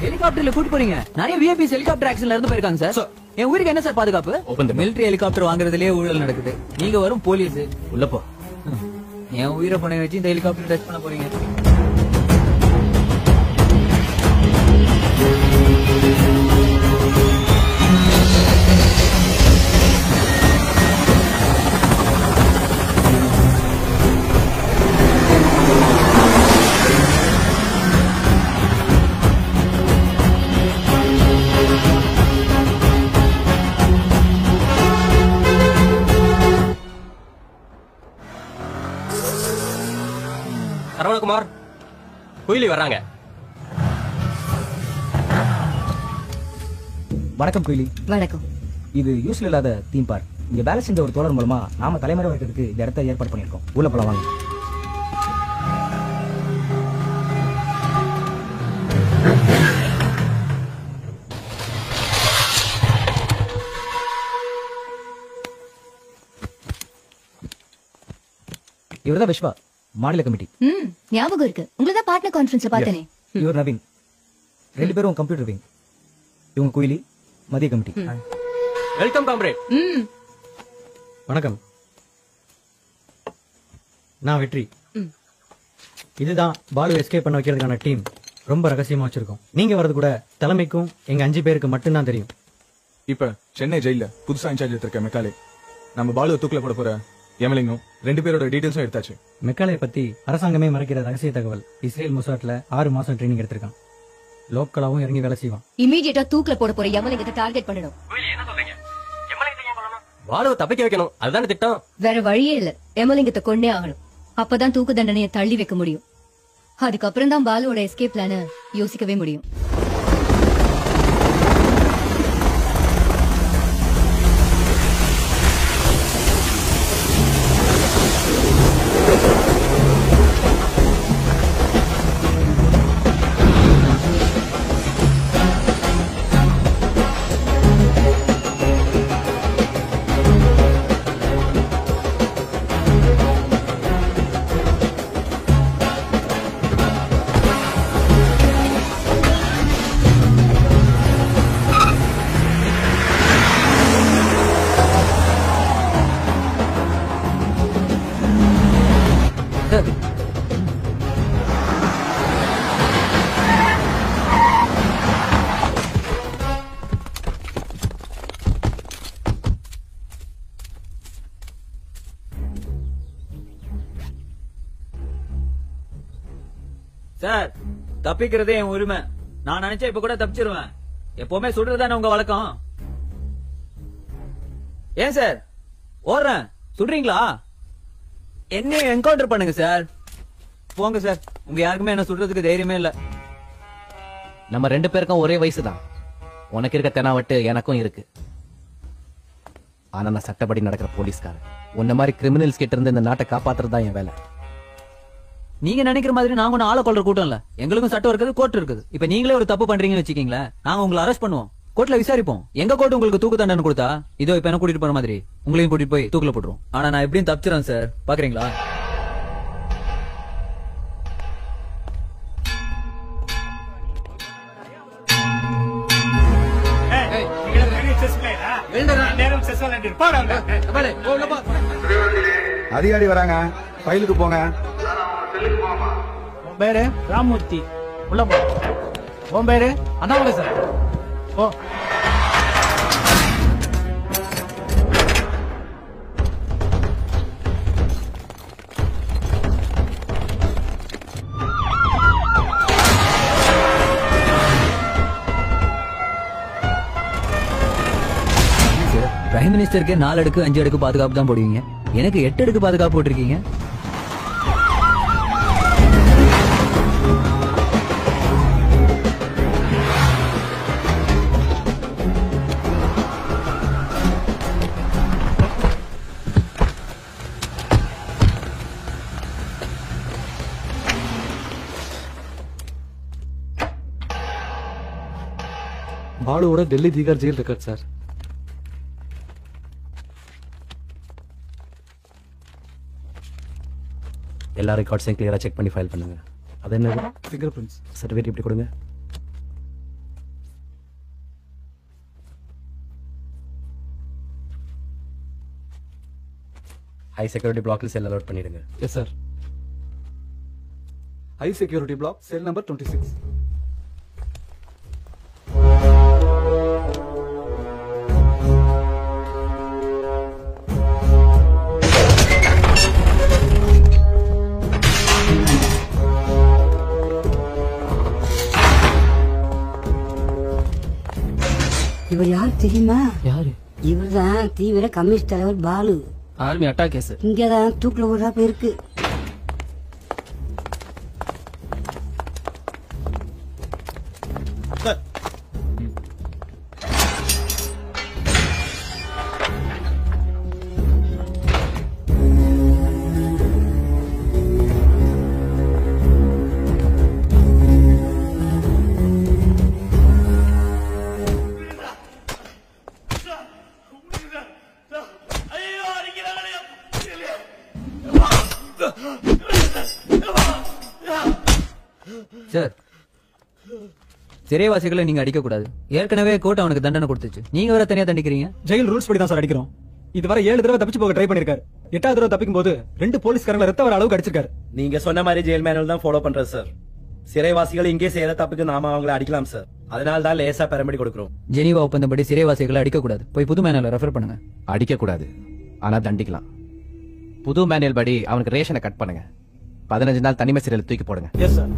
ஹெலிகாப்டர்ல கூட்டு போறீங்க நிறைய விஐபிஸ் ஹெலிகாப்டர் ஆக்சிடென்ட்ல இருந்து போயிருக்காங்க சார் என் உயிருக்கு என்ன சார் பாதுகாப்பு Open the door. Military helicopter வாங்குறதுலயே ஊழல் நடக்குது நீங்க வரும் போலீஸ் உள்ள போ என் உயிரை பணம் வச்சு இந்த ஹெலிகாப்டர் டச் பண்ண போறீங்க சரவணகுமார் குயிலி வர்றாங்க வணக்கம் குயிலி வணக்கம் இது யூஸ்ல இல்லாத தீம் பார்க் இங்க வேலை செஞ்ச ஒரு தோழர் மூலமா நாம தலைமுறை வைக்கிறதுக்கு இந்த இடத்த ஏற்பாடு பண்ணியிருக்கோம் உள்ள போலாம் வாங்க இவர்தான் விஸ்வா மாநில கமிட்டி ம் ஞாபகம் இருக்கு உங்களை தான் பார்ட்னர் கான்ஃபரன்ஸ்ல பார்த்தனே இவர் நவீன் ரெண்டு பேரும் கம்ப்யூட்டர் விங் இவங்க குயிலி மதிய கமிட்டி வெல்கம் காம்ரேட் ம் வணக்கம் நான் வெற்றி இதுதான் பாலு எஸ்கேப் பண்ண வைக்கிறதுக்கான டீம் ரொம்ப ரகசியமா வச்சிருக்கோம் நீங்க வரது கூட தலைமைக்கும் எங்க அஞ்சு பேருக்கு மட்டும்தான் தெரியும் இப்ப சென்னை ஜெயில புதுசா இன்சார்ஜ் எடுத்திருக்க மெக்காலே நம்ம பாலுவை தூக்கில போட போற எமலிங்கும் ரெண்டு பேரோட டீடைல்ஸும் எடுத்தாச்சு மெக்காலே பத்தி அரசாங்கமே மறைக்கிற ரகசிய தகவல் இஸ்ரேல் மொசாட்ல ஆறு மாசம் ட்ரைனிங் எடுத்திருக்கான் லோக்கலாவும் இறங்கி வேலை செய்வான் இமீடியட்டா தூக்குல போட போற யமலிங்கத்தை டார்கெட் பண்ணணும் பாலுவை தப்பிக்க வைக்கணும் அதுதானே திட்டம் வேற வழியே இல்ல யமலிங்கத்தை கொன்னே ஆகணும் அப்பதான் தூக்கு தண்டனையை தள்ளி வைக்க முடியும் அதுக்கப்புறம் தான் பாலுவோட எஸ்கேப் பிளான யோசிக்கவே முடியும் சார் சார் தப்பிக்கிறதே என் உரிமை நான் நினைச்சா இப்ப கூட தப்பிச்சிருவேன் எப்பவுமே சுடுறதுதானே உங்க வழக்கம் ஏன் சார் ஓடுறேன் சுடுறீங்களா என்ன என்கவுண்டர் பண்ணுங்க சார் போங்க சார் உங்க யாருக்குமே என்ன சுடுறதுக்கு தைரியமே இல்ல நம்ம ரெண்டு பேருக்கும் ஒரே வயசு தான் உனக்கு இருக்க தெனாவட்டு எனக்கும் இருக்கு ஆனா நான் சட்டப்படி நடக்கிற போலீஸ்காரன் உன்ன மாதிரி கிரிமினல்ஸ் கிட்ட இருந்து இந்த நாட்டை காப்பாத்துறது தான் என் வேலை நீங்க நினைக்கிற மாதிரி நாங்க ஒன்னும் ஆளை கொள்ற கூட்டம் இல்ல எங்களுக்கும் சட்டம் இருக்குது கோர்ட் இருக்குது இப்ப நீங்களே ஒரு தப்பு பண்றீங்கன்னு வச்சுக்கீங்களேன் நாங்க உங்களை அரெஸ்ட் பண்ணுவோம் கோர்ட்ல விசாரிப்போம் எங்க கோர்ட் உங்களுக்கு தூக்கு தண்டனை கொடுத்தா இதோ இப்ப என்ன கூட்டிட்டு போற மாதிரி உங்களையும் கூட்டிட்டு போய் தூக்குல போட்டுரும் ஆனா நான் எப்படியும் தப்பிச்சிடறேன் சார் பாக்குறீங்களா அதிகாரி வராங்க ஃபைலுக்கு போங்க பேரு ராமூர்த்தி உள்ள போ உன் பேரு அண்ணாமலை சார் ஓ பிரைம் மினிஸ்டருக்கு நாலு அடுக்கு அஞ்சு அடுக்கு பாதுகாப்பு தான் போடுவீங்க எனக்கு எட்டு அடுக்கு பாதுகாப்பு போட்டிருக்கீங்க பாலுவோட டெல்லி தீகார் ஜெயில் இருக்காது சார் எல்லா ரெக்கார்ட்ஸையும் கிளியரா செக் பண்ணி ஃபைல் பண்ணுங்க அது என்ன ஃபிங்கர் பிரிண்ட்ஸ் சர்டிஃபிகேட் இப்படி கொடுங்க ஹை செக்யூரிட்டி பிளாக்ல செல் அலோட் பண்ணிடுங்க yes sir high security block cell number twenty six இவர் யார் தெரியுமா யாரு இவர்தான் தீவிர கம்யூனிஸ்ட் தலைவர் பாலு ஆர்மி அட்டாக் கேஸ் இங்கதான் தூக்குல விடுறாப்ப இருக்கு சார் சிறைவாசிகளை நீங்க அடிக்க கூடாது ஏற்கனவே கோர்ட் அவனுக்கு தண்டனை கொடுத்துச்சு நீங்க வேற தனியா தண்டிக்கிறீங்க ஜெயில் ரூல்ஸ் படி தான் சார் அடிக்கிறோம் இதுவரை ஏழு தடவை தப்பிச்சு போக ட்ரை பண்ணிருக்காரு எட்டாவது தடவை தப்பிக்கும் போது ரெண்டு போலீஸ்காரங்களை ரத்த வர அளவுக்கு அடிச்சிருக்காரு நீங்க சொன்ன மாதிரி ஜெயில் மேனுவல் தான் ஃபாலோ பண்றது சார் சிறைவாசிகள் இங்கே செய்யற தப்புக்கு நாம அவங்கள அடிக்கலாம் சார் அதனால தான் லேசா பெரம்படி கொடுக்குறோம் ஜெனீவா ஒப்பந்தப்படி சிறைவாசிகளை அடிக்க கூடாது போய் புது மேனல ரெஃபர் பண்ணுங்க அடிக்க கூடாது ஆனா தண்டிக்கலாம் புது மேனுவல் படி அவனுக்கு ரேஷனை கட் பண்ணுங்க பதினஞ்சு நாள் தனிமை சிறையில் தூக்கி போடுங்க எஸ் சார்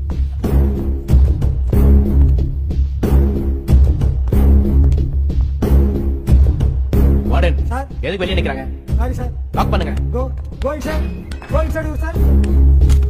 வார்டன் சார். எதுக்கு வெளியே நிக்கிறாங்க சாரி சார் லாக் பண்ணுங்க go going sir going sir sir